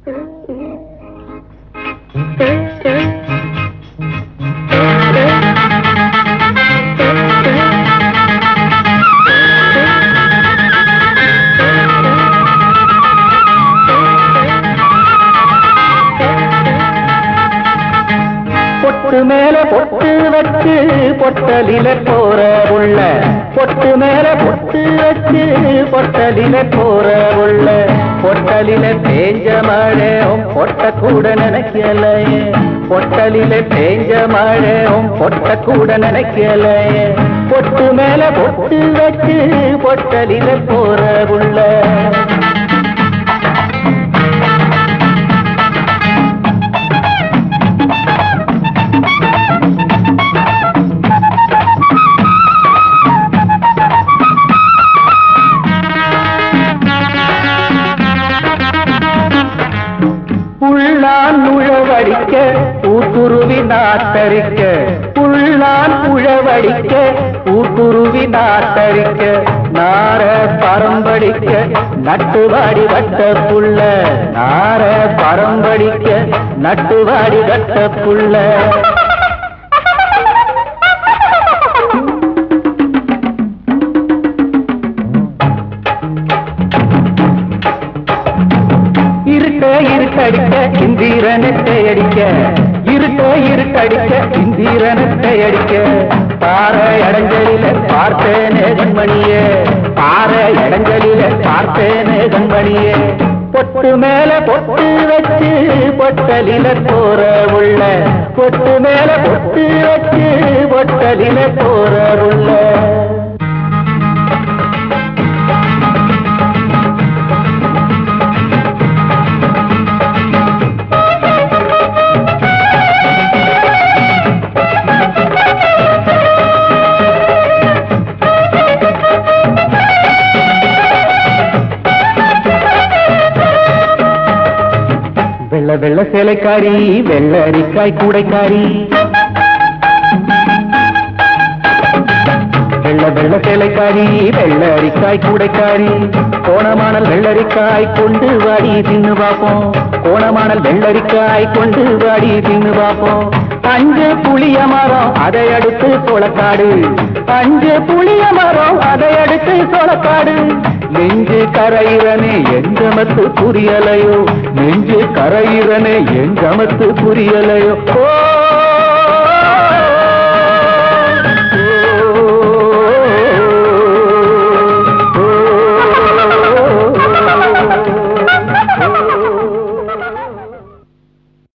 பொட்டு மேல பொட்டு வச்சு பொட்டலில போற உள்ள பொட்டு மேல பொட்டு வச்சு பொட்டலில போற உள்ள பொட்டலில பேஞ்ச மழையும் பொட்ட கூட நினைக்கலையே பொட்டலில பேஞ்ச மழையும் பொட்ட கூட நினைக்கலையே பொட்டு மேல பொட்டு வச்சு பொட்டலில போற உள்ள உள்ளான் உழவடிக்க ஊத்துருவி நாட்டரிக்க உள்ளான் உழவடிக்க ஊத்துருவி நாட்டரிக்க நார பரம்படிக்க நட்டுவாடி வட்ட புள்ள நார பரம்படிக்க நட்டுவாடி வட்ட புள்ள இருட்ட இருட்டடிக்க இந்திரனத்தை அடிக்க இருட்ட இருட்டடிக்க இந்திரனத்தை அடிக்க பாறை அடஞ்சலில பார்த்தேனே கண்மணியே பாறை அடஞ்சலில பார்த்தேனே கண்மணியே பொட்டு மேல பொட்டு வச்சு பொட்டலில போற உள்ள பொட்டு மேல பொட்டு வச்சு பொட்டலில போற உள்ள வெள்ள வெள்ள சேலைக்காரி வெள்ள அரிக்காய் கூடைக்காரி வெள்ள வெள்ள சேலைக்காரி வெள்ள அரிக்காய் கூடைக்காரி கோணமானல் வெள்ளரிக்காய் கொண்டு வாடி தின்னு பாப்போம் கோணமானல் வெள்ளரிக்காய் கொண்டு வாடி தின்னு பாப்போம் அஞ்சு புளிய மரம் அதை அடுத்து சோளக்காடு அஞ்சு புளிய மரம் அதை அடுத்து சோளக்காடு நெஞ்சு கரையிறனே எஞ்சமத்து புரியலையோ நெஞ்சு கரையிறனே எஞ்சமத்து புரியலையோ ஓ